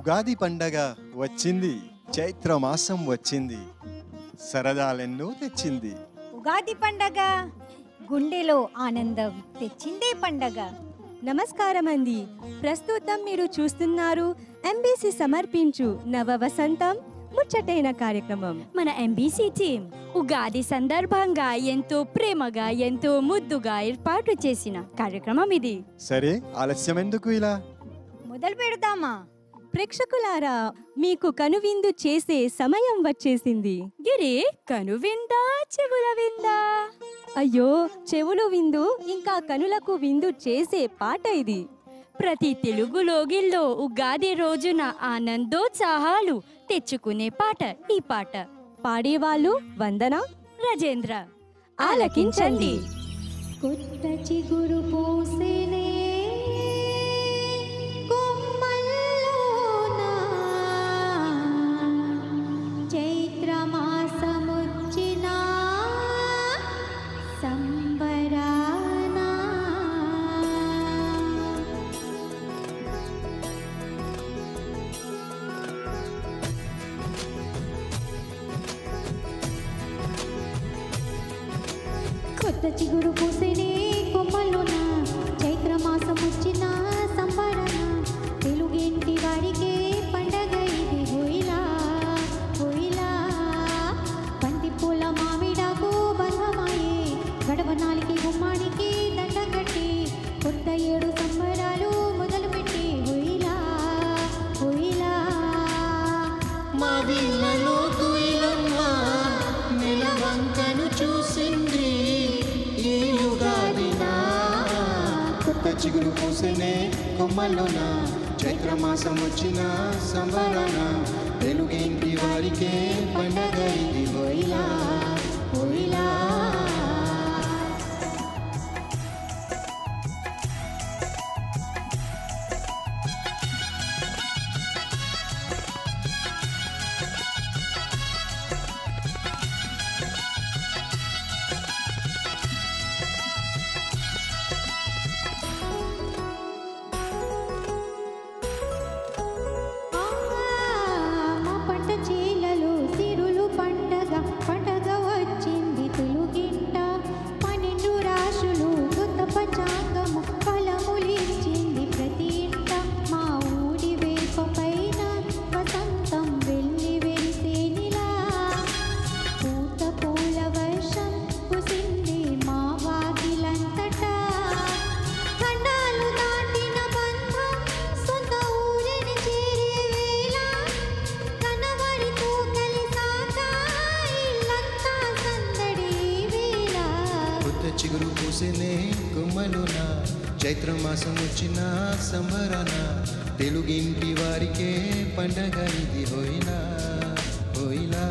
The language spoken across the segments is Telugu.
ఉగాది పండగ వచ్చింది చైత్ర మాసం వచ్చింది సరదాలెన్నో తెచ్చింది ఉగాది పండగ గుండెలో ఆనందం తెచ్చిందే పండగ నమస్కారం అండి ప్రస్తుతం మీరు చూస్తున్నారు ఎంబీసీ సమర్పించు నవ వసంతం ముచ్చటైన కార్యక్రమం మన ఎంబీసీ టీం ఉగాది సందర్భంగా ఎంతో ప్రేమగా ఎంతో ముద్దుగా ఏర్పాటు చేసిన కార్యక్రమం ఇది సరే ఆలస్యం ఎందుకు ఇలా మొదలు పెడదామా ప్రేక్షకులారా మీకు కనువిందు చేసే సమయం వచ్చేసింది గిరి కనువిందా చెవుల విందా అయ్యో చెవులు విందు ఇంకా కనులకు విందు చేసే పాట ఇది ప్రతి తెలుగు లోగిల్లో ఉగాది రోజున ఆనందోత్సాహాలు తెచ్చుకునే పాట ఈ పాట పాడేవాళ్ళు వందన రాజేంద్ర ఆలకించండి కొత్త చిగురు పోసేనే కొమ్మల్లోన చైత్ర మాసముచ్చిన సంబరాన కొత్త చిగురు పూసేనే కొమ్మలోన చైత్ర మాసం వచ్చిన సంబరణ తెలుగింటి వాడికే పండగ ఇది హోయిలా హోయిలా బంతి పూల మామిడాకు బంధమాయే గడవ నాలికి గుమ్మానికి దండ కట్టి కొత్త ఏడు సంబరాలు మొదలుపెట్టి హోయిలా హోయిలా మా విల్లలో కుయిలమ్మ నిలవంకను చూసింది ఈ యుగాదిన కొత్త చిగురు పూసనే కొమ్మల్లోన చైత్ర మాసం వచ్చిన సంబరణ తెలుగింటి వారికే పండగ ఇది హోయిలా హోయిలా మా పంట చేలలో సిరులు పండగ పండగ వచ్చింది తెలుగింట పన్నెండు రాశులు కొత్త పంచాంగము ఫలములిచ్చింది ప్రతి ఇంట మా ఊరి వేప పైన వసంతం వెళ్ళి వెలిసేనిలా పూత పూల వర్షం కుసింది మా వాకిలంతటా ఖండాలు దాటిన బంధం సొంత ఊరిని చేరే వేళ కనబడితో కలిసాక ఇల్లంతా సందడి వేళ కొత్త చిగురు పూసనే కొమ్మలోన చైత్ర మాసం వచ్చిన సంబరణ తెలుగింటి వారికే పండగ ఇది హోయిలా హోయిలా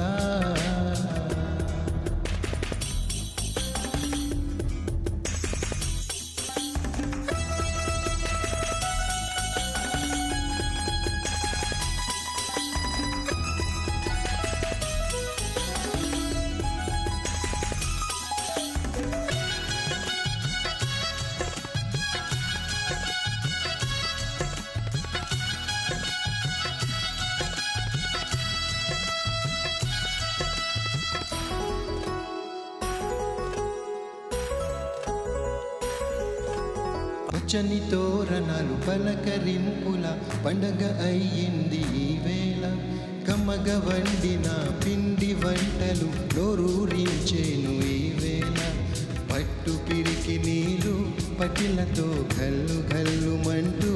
పచ్చని తోరణాలు పలకరింపుల పండగ అయ్యింది ఈ వేళ కమ్మగ వండిన పిండి వంటలు నోరూరించేను ఈ వేళ పట్టు పిరికి నీళ్ళు పటిలతో గల్లు గల్లు మంటూ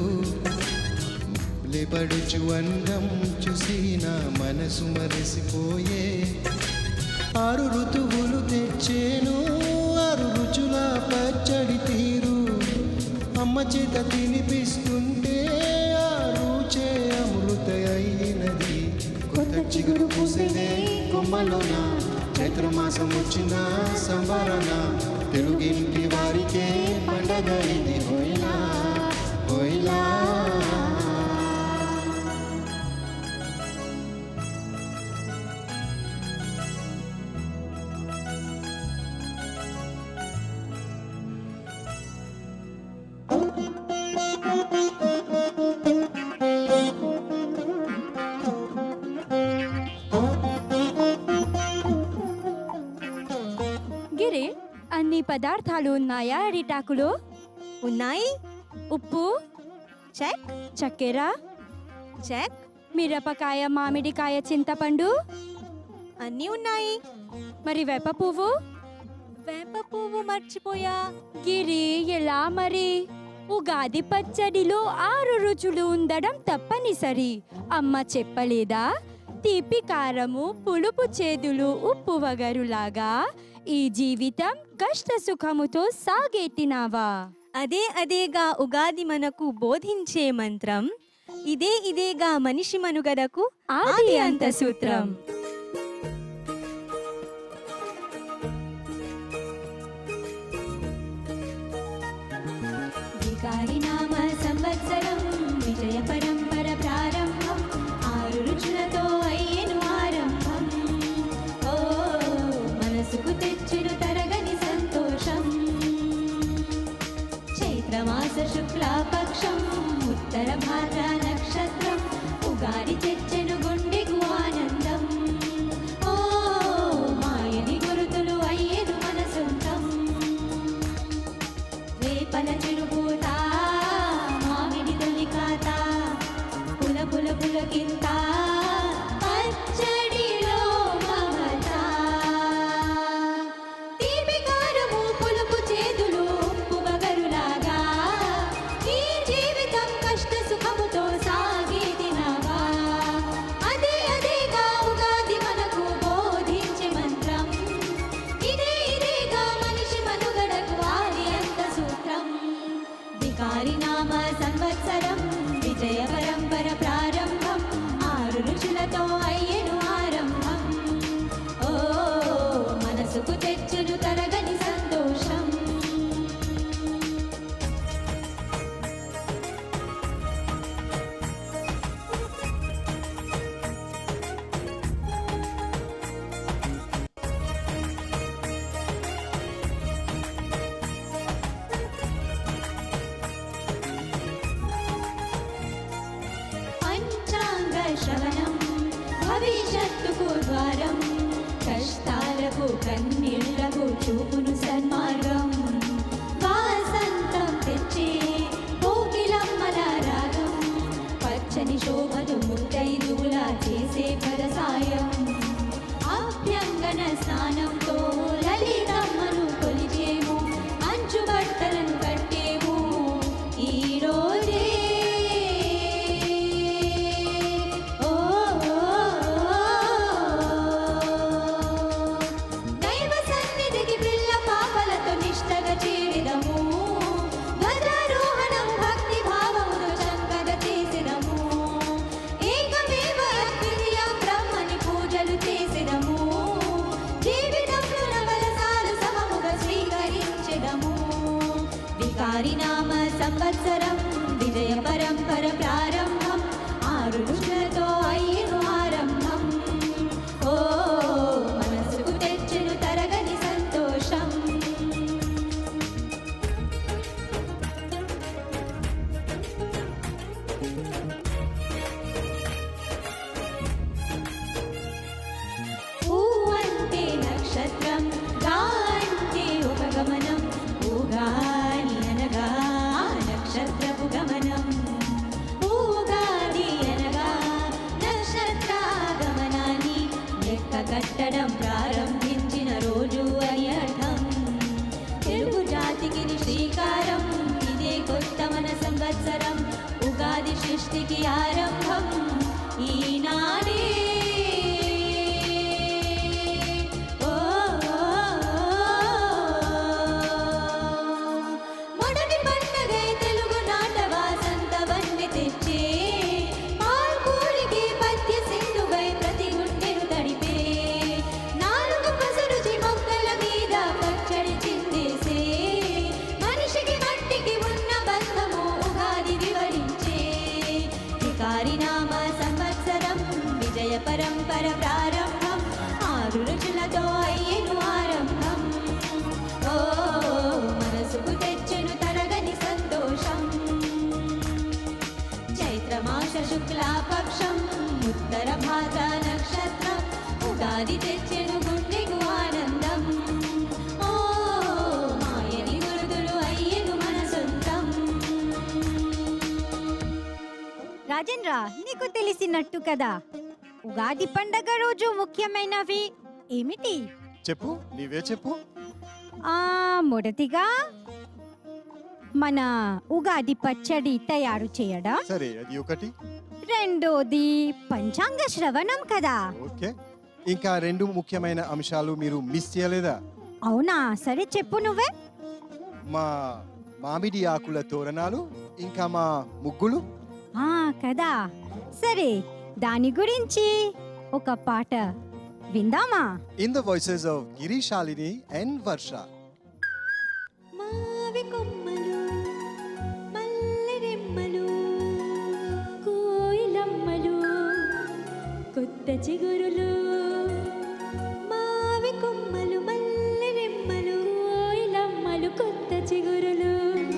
లేపడుచు అందం చూసి నా మనసు మరిసిపోయే ఆరు ఋతువులు తెచ్చేను ఆరు రుచుల పచ్చడి తీరు అమ్మ చేత తినిపిస్తుంటే ఆ రుచే అమృత అయినది కొత్త చిగురు పూసనే కొమ్మలోన చైత్ర మాసం వచ్చిన సంబరణ తెలుగింటి వారికే పండగ ఇది హోయిలా హోయిలా పదార్థాలు ఉన్నాయా అరిటాకులో ఉన్నాయి ఉప్పు చెక్ చక్కెర చెక్ మిరపకాయ మామిడికాయ చింతపండు అన్నీ ఉన్నాయి మరి వేప పువ్వు వేప పువ్వు మర్చిపోయా గిరి ఎలా మరి ఉగాది పచ్చడిలో ఆరు రుచులు ఉండడం తప్పనిసరి అమ్మ చెప్పలేదా తీపి కారము పులుపు చేదులు ఉప్పు వగరులాగా ఈ జీవితం కష్ట సుఖముతో సాగేటినావా అదే అదేగా ఉగాది మనకు బోధించే మంత్రం ఇదే ఇదేగా మనిషి మనుగడకు ఆది అంత సూత్రం వికారినామ సంవత్సరం విజయ పరంపర ప్రారంభం ఆరు రుచులతో అయ్యెను ఆరంభం ఓ మనసుకు తెచ్చును తరగని సంతోషం చైత్రమాస శుక్లాపక్షం ఉత్తర భాద్ర నక్షత్రం ఉగాది తెచ్చెను గుండెకు ఆనందం ఓ మాయని గురుతులు అయ్యేను మన సొంతం వేపల చిరుపూత మామిడి తొలికాత పుల పుల పులకింత పచ్చడిలో మమత తీపి కారము పులుపు చేదులు ఉప్పు వగరులాగా ఈ జీవితం కష్ట సుఖముతో సాగేదినవా అదే అదేగా ఉగాది మనకు బోధించే మంత్రం ఇదే ఇదేగా మనిషి మనుగడకు ఆది అంత సూత్రం వికారి నామ సంవత్సరం విజయ పరంపర ప్రారంభం ఆరు రుచులతో అయ్యెను ఆరంభం ఓ మనసుకు తెచ్చును తరగని సంతోషం పంచాంగ శ్రవణం భవిష్యత్తుకు ద్వారం కష్టాలకు కన్నీళ్లకు చూపును సన్మార్గం వాసంతం తెచ్చే కోకిలమ్మల రాగం పచ్చని శోభను ముత్తైదులా చేసే పరసాయం అభ్యంగన స్నానంతో లలితమ్మను కొలిచేము అంచు బట్టలను కట్టేము ఈ రోజే ఓ దైవ సన్నిధికి పిల్ల పాపలతో నిష్టగా చేరిదము ధ్వజారోహణం భక్తి భావముతో చక్కగా చేసిదము ఏకమేవ అద్వితీయ బ్రహ్మని పూజలు చేసిదము జీవితంలో నవరసాలు సమముగా స్వీకరించెదము వికారి నామ సంవత్సరం విజయ పరంపర ప్రారంభం ఆరు రుచులతో అయ్యను ఆరంభం ఓ మనసుకు తెచ్చెను తరగని సంతోషం ఊ అంటే నక్షత్రం గా అంటే ఒక గమనం ఊగాని అనగా ఆ నక్షత్రపు గమనం ఊగాది అనగా నక్షత్ర గమనాన్ని లెక్క కట్టడం ప్రారంభించిన రోజు అని అర్థం తెలుగు జాతికి ఇది శ్రీకారం ఇదే కొత్త మన సంవత్సరం ఉగాది సృష్టికి ఆరంభం ఈనాడే ఓ మొదటి పండగై తెలుగు నాట వాసంత వన్నె తెచ్చే పాల్పూరికి పద్య సింధువై ప్రతి గుండెను తడిపే నాలుగు పసరుచి మొక్కల మీద పచ్చడి చిందేసే మనిషికి మట్టికి ఉన్న బంధము ఉగాది వివరించే వికారి నామ సంవత్సరం విజయ పరంపర ప్రారంభం ఆరు రుచులతో అయ్యెను ఆరంభం ఓ మనసుకు తెచ్చెను తరగని సంతోషం చైత్రమాస శుక్లాపక్షం ఉత్తర భాద్ర నక్షత్రం ఉగాది తెచ్చెను గుండెకు ఆనందం ఓ రాజేంద్ర నీకు తెలిసినట్టు కదా ఉగాది పండగ రోజు ముఖ్యమైనవి ఏమిటి చెప్పు నీవే చెప్పు ఆ మొదటిగా మన ఉగాది పచ్చడి తయారు చేయడం సరే అది ఒకటి రెండోది పంచాంగ శ్రవణం కదా ఓకే ఇంకా రెండు ముఖ్యమైన అంశాలు మీరు మిస్ చేయలేదా అవునా సరే చెప్పు నువ్వే మా మామిడి ఆకుల తోరణాలు ఇంకా మా ముగ్గులు ఆ కదా సరే దాని గురించి ఒక పాట విందామా in the voices of Girishalini and Varsha మావి కొమ్మలు మల్లెరెమ్మలు కోయిలమ్మలు కొత్త చిగురులు మావి కొమ్మలు మల్లెరెమ్మలు కోయిలమ్మలు కొత్త చిగురులు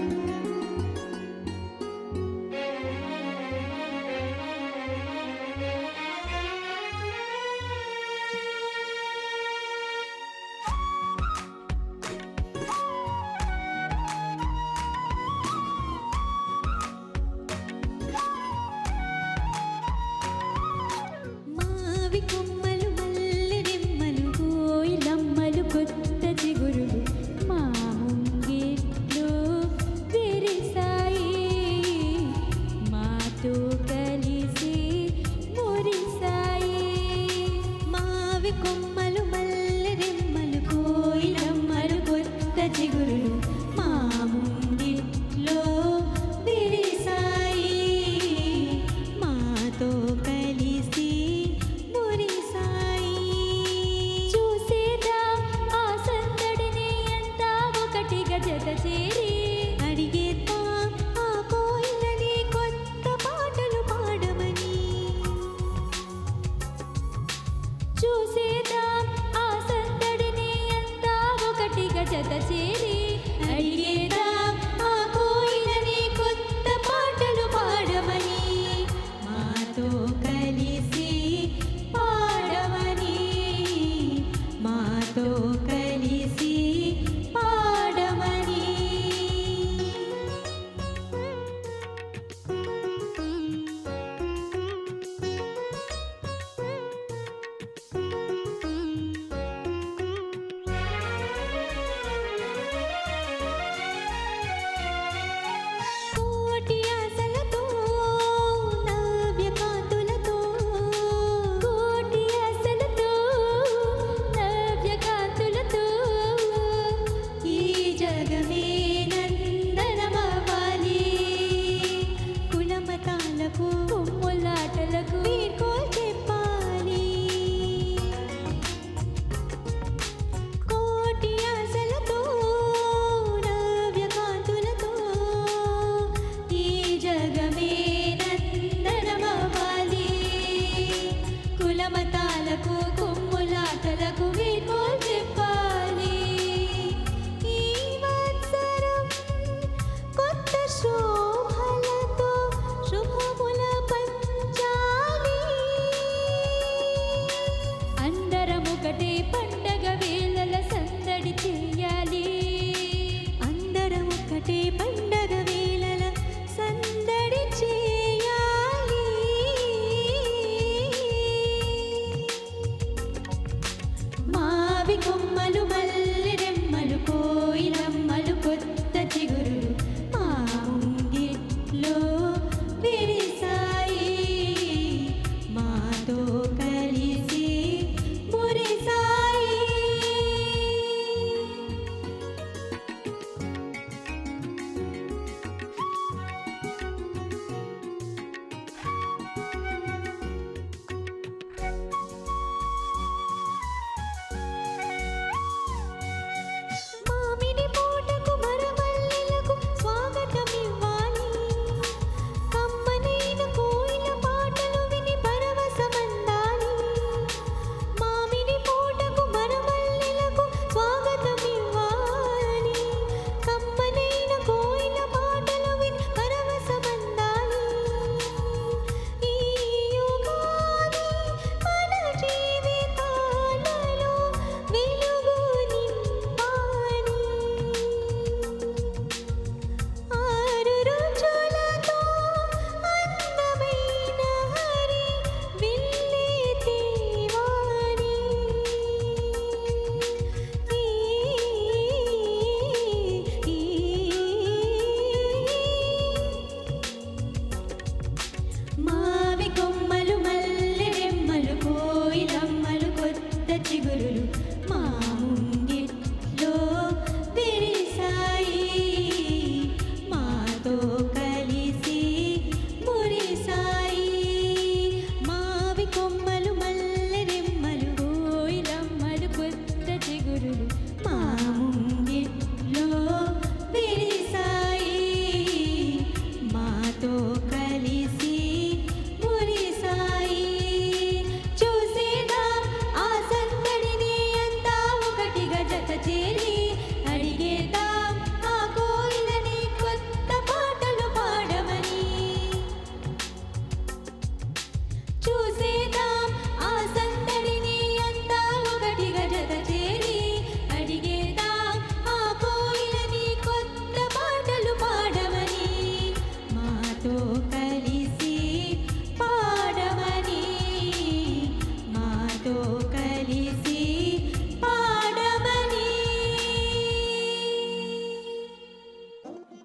మావి కొమ్మలు మల్లెరెమ్మలు కోయిలమ్మలు కొత్త చిగురులు మా ముంగిట్లో విరిసాయి మాతో కలిసి మురిసాయి మావి కొమ్మలు మల్లెరెమ్మలు కోయిలమ్మలు కొత్త చిగురులు మా ముంగిట్లో విరిసాయి మాతో కలిసి మురిసాయి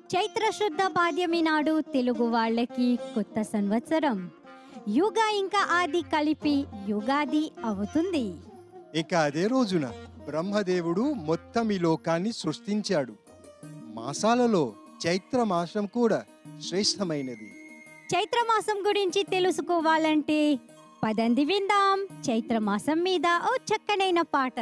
చైత్ర శుద్ధ పాడ్యమి నాడు తెలుగు వాళ్ళకి కొత్త సంవత్సరం యుగ ఇంకా ఆది కలిపి యుగాది అవుతుంది ఇక అదే రోజున బ్రహ్మదేవుడు మొత్తం ఈ లోకాన్ని సృష్టించాడు మాసాలలో చైత్ర మాసం కూడా శ్రేష్టమైనది చైత్ర మాసం గురించి తెలుసుకోవాలంటే పదంది విందాం చైత్ర మాసం మీద ఓ చక్కనైన పాట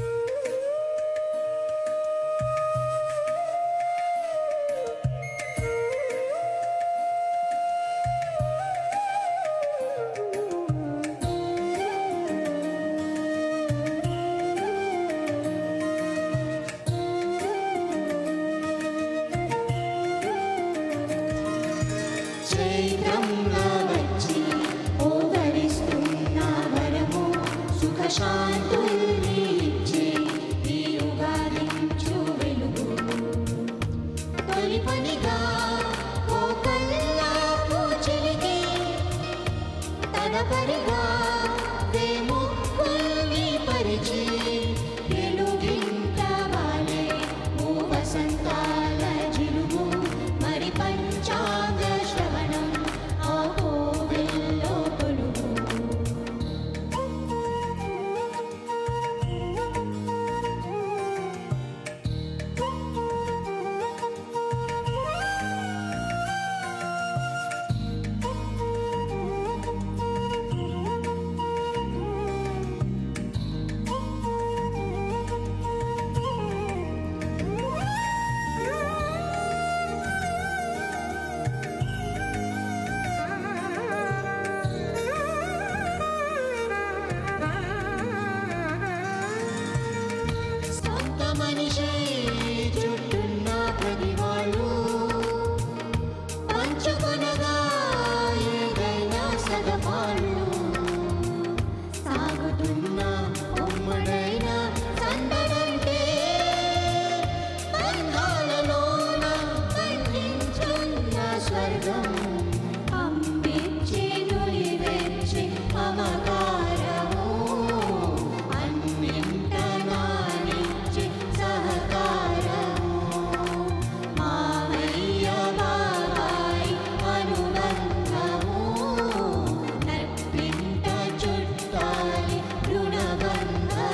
చైత్రంగా వచ్చి ఓదరిస్తున్న వరము సుఖ శాంతుల్ని ఇచ్చే ఈ యుగాదించు వెలుగు తొలి పనిగా ఓ కల్లాపు చిలికి తదపరిగా వేముక్కుల్ని పరిచి వెలుగింతవాలే ఓ వసంతాల జిలుగు మరి పంచాంగ శ్రవణం ఆ కోవెల్లో కొలువు సొంత మనిషి చుట్టున్న ప్రతి వాళ్ళు పంచుకొనగా ఏదైనా సగపాలు సాగుతున్న ఉమ్మడైన సందడంటే బంధాలలోన పండించున్న స్వర్గం అంబించే నులివెచ్చి మమకారము అన్నింట నానిచ్చి సహకారము మామయ్య బాబాయ్ అనుబంధము నట్టింట చుట్టాలి రుణబంధము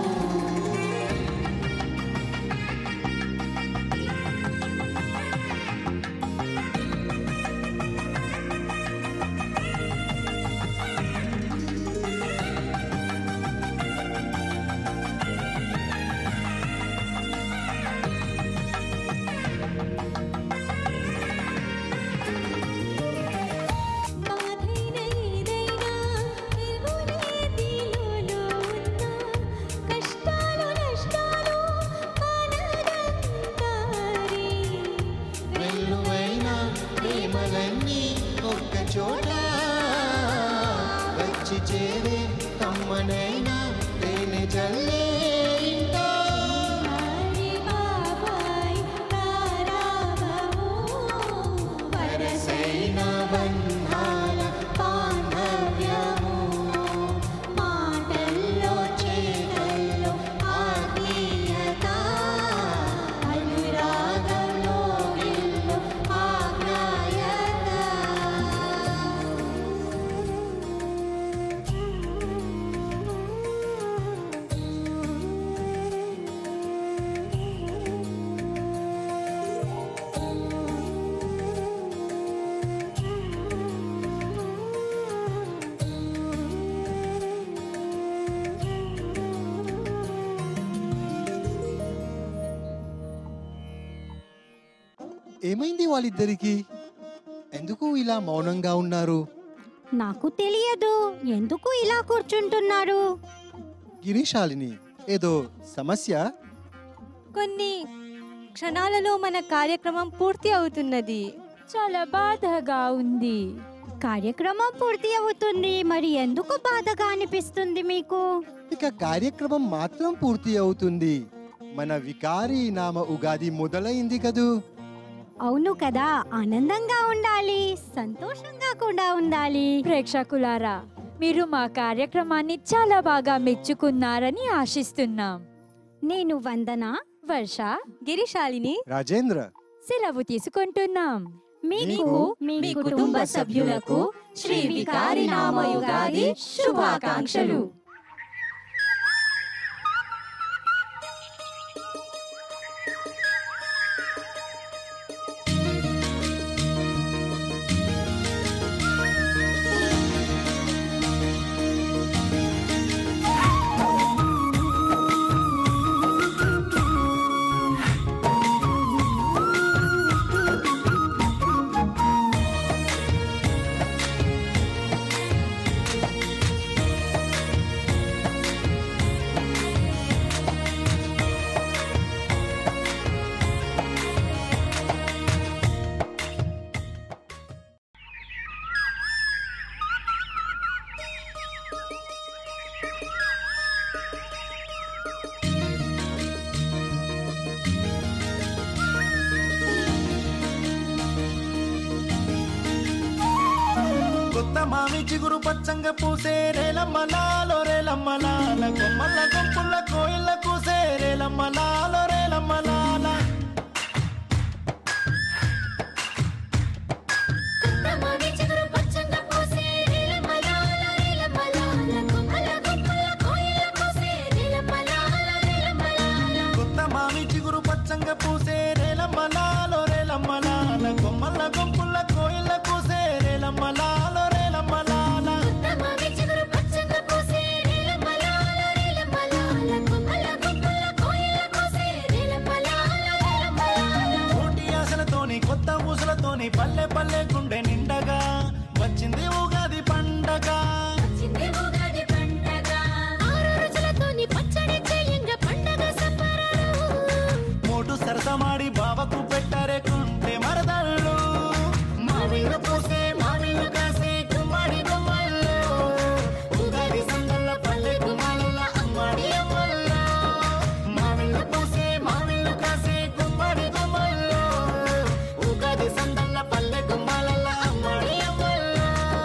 బాధైన ఏదైనా తిరుగులేదిలో ఉన్న కష్టాలు నష్టాలు మనదంతారి వెల్లువైన ప్రేమలన్నీ ఒక్క చోట వచ్చి చేరే కమ్మనైన తేనె చల్లే ఇంట హరి బాబాయ్ తారావము వరసైన బంధాల బాంధవ్యము మాటల్లో చేతల్లో ఆత్మీయత అనురాగంలో ఇల్లు ఆప్యాయత ఏమైంది వాళ్ళిద్దరికి ఎందుకు ఇలా మౌనంగా ఉన్నారు నాకు తెలియదు ఎందుకు ఇలా కూర్చుంటున్నారు గిరీశాలిని ఏదో సమస్య కొన్ని క్షణాలలో మన కార్యక్రమం పూర్తి అవుతున్నది చాలా బాధగా ఉంది కార్యక్రమం పూర్తి అవుతుంది మరి ఎందుకు బాధగా అనిపిస్తుంది మీకు ఇక కార్యక్రమం మాత్రం పూర్తి అవుతుంది మన వికారి నామ ఉగాది మొదలైంది కదూ అవును కదా ఆనందంగా ఉండాలి సంతోషంగా కూడా ఉండాలి ప్రేక్షకులారా మీరు మా కార్యక్రమాన్ని చాలా బాగా మెచ్చుకున్నారని ఆశిస్తున్నాం నేను వందన వర్ష గిరిశాలిని రాజేంద్ర సెలవు తీసుకుంటున్నాం మీకు మీ కుటుంబ సభ్యులకు శ్రీ వికారి నామ యుగాది శుభాకాంక్షలు కొత్త మామి చిగురు పచ్చంగ పూసే రేలమ్మలాలో రేలమ్మలాల కొమ్మల గుంపుల కోయిల కూసే రేలమ్మలాలో రేలమ్మలాల కొత్త మామి చిగురు పచ్చంగ పూసే రేలమ్మలాలో రేలమ్మలాల కొమ్మల గుంపుల కోయిల కూసే రేలమ్మలాలో రేలమ్మలాల కోటి ఆశలతోని కొత్త ఊసలతోని పల్లె పల్లె గుండె నిండగా వచ్చింది ఉగాది పండగ మోటు సరసమాడి బావకు పెట్టారే కుంటే మరదళ్ళు మావిలు పూసే మావిలు కాసే గుమ్మడి గుమ్మల్లో ఉగాది సందల్ల పల్లె గుమ్మాల అమ్మాడి అమ్మల్లో మావిలు పూసే మావిలు కాసే గుమ్మడి గుమ్మల్లో ఉగాది సందల్ల పల్లె గుమ్మాల అమ్మాడి అమ్మల్లో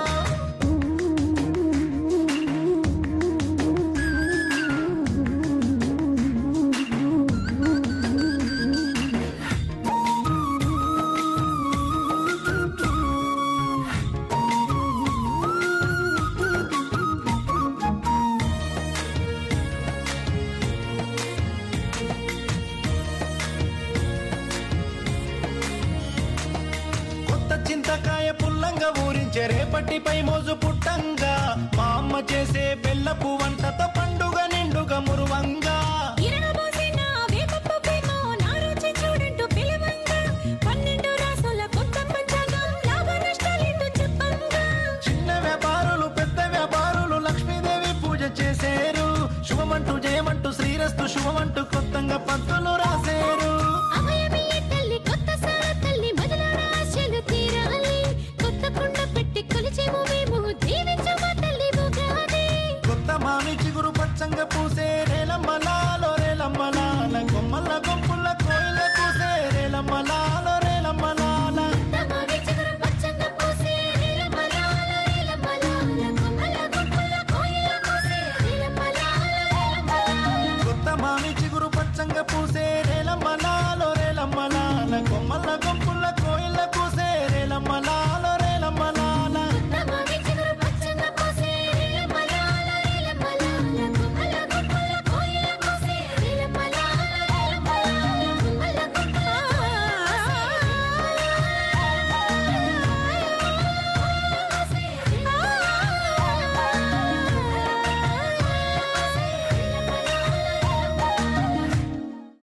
కొత్త చింతకాయ పుల్లంగా ఊరించే రేపటిపై మోజు పుట్టంగా మా అమ్మ చేసే బెల్లపు వంటతో పండుగ నిండుగా మురువంగా చిన్న వ్యాపారులు పెద్ద వ్యాపారులు లక్ష్మీదేవి పూజ చేసేరు శుభమంటూ జయమంటూ శ్రీరస్తు శుభమంటూ కొత్తగా పద్దులు రాసేరు కొత్త మామి చిగురు పచ్చంగా పూసే రేలమ్మలాలో రేలమ్మలాల కొమ్మల గుంపుల కోయిల కూసే రేలమ్మలాలో రేలమ్మలాల కొత్త మామి చిగురు పచ్చంగా పూసే